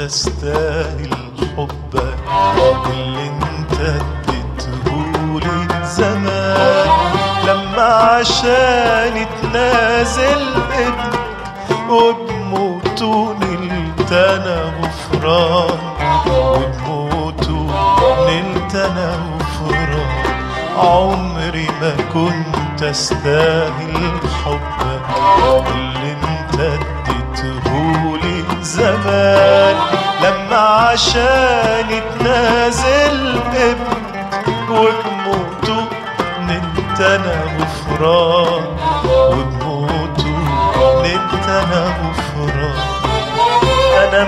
استاهل حبك اللي انت اديتهولي زمان لما عشان تنازل ابنك وبموته نلت انا غفران وبموته نلت انا غفران عمري ما كنت استاهل حبك اللي انت اديتهولي زمان لما عشان تنازل ابنك وبموته نلت انا غفران وبموته نلت انا غفران انا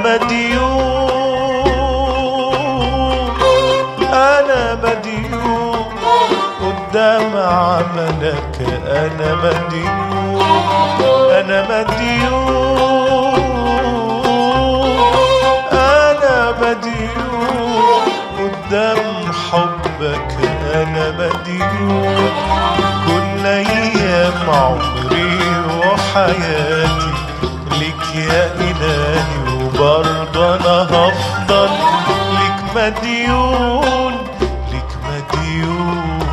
مديون انا مديون قدام عملك انا مديون انا مديون انا مديون قدام حبك انا مديون كل ايام عمري وحياتي لك يا الهي وبرضه انا هفضل لك مديون لك مديون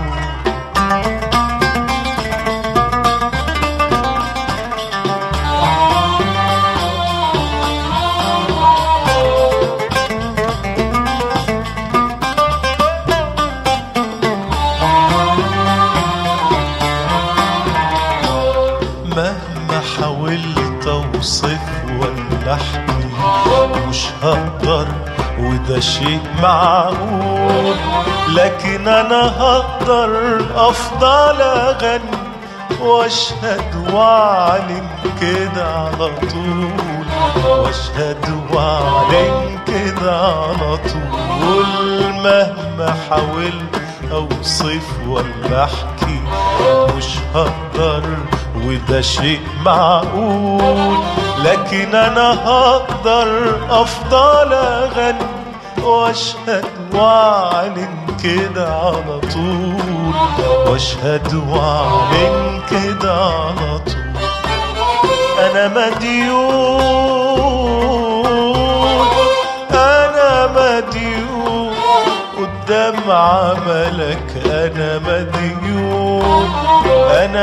مهما حاولت اوصف ولا احكي مش هقدر وده شيء معقول لكن انا هقدر افضل اغني واشهد واعلن كده على طول واشهد واعلن كده على طول مهما حاولت اوصف ولا احكي مش هقدر وده شيء معقول لكن انا هقدر افضل اغني واشهد واعلن كده على طول واشهد واعلن كده على طول انا مديون انا مديون قدام عملك انا مديون انا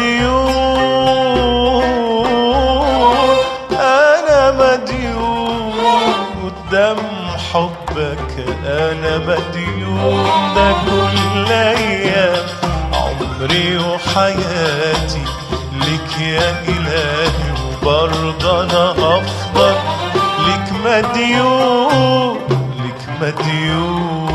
مديون انا مديون قدام حبك انا مديون ده كل ايام عمري وحياتي لك يا الهي وبرضه انا افضل لك مديون لك مديون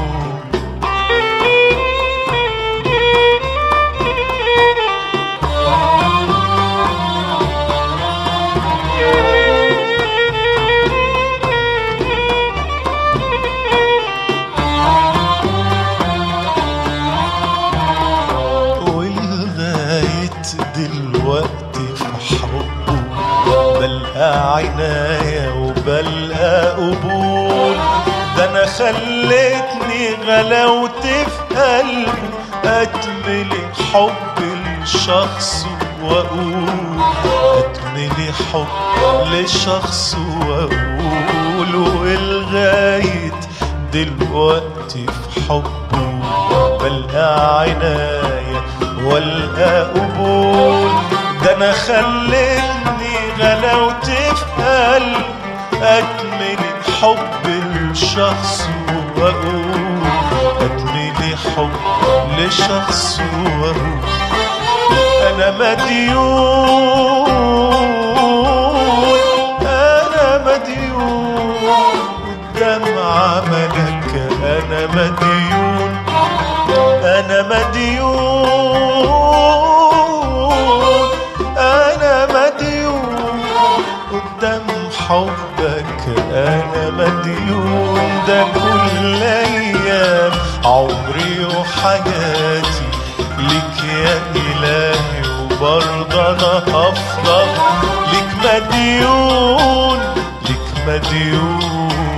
ولغاية دلوقتي في حبه بلقى عناية وبلقى قبول ده انا خلتني غلاوت في قلبه اتملي حب لشخص واقول اتملي حب لشخص واقول ولغاية دلوقتي في حبه بلقى عناية والقى قبول ده انا خلتني غلاوت في قلب اتملي حب لشخص واقول اتملي حب لشخص واقول انا مديون انا مديون قدام عملك انا مديون انا مديون انا مديون قدام حبك انا مديون ده كل ايام عمري وحياتي لك يا الهي وبرضه انا هفضل لك مديون لك مديون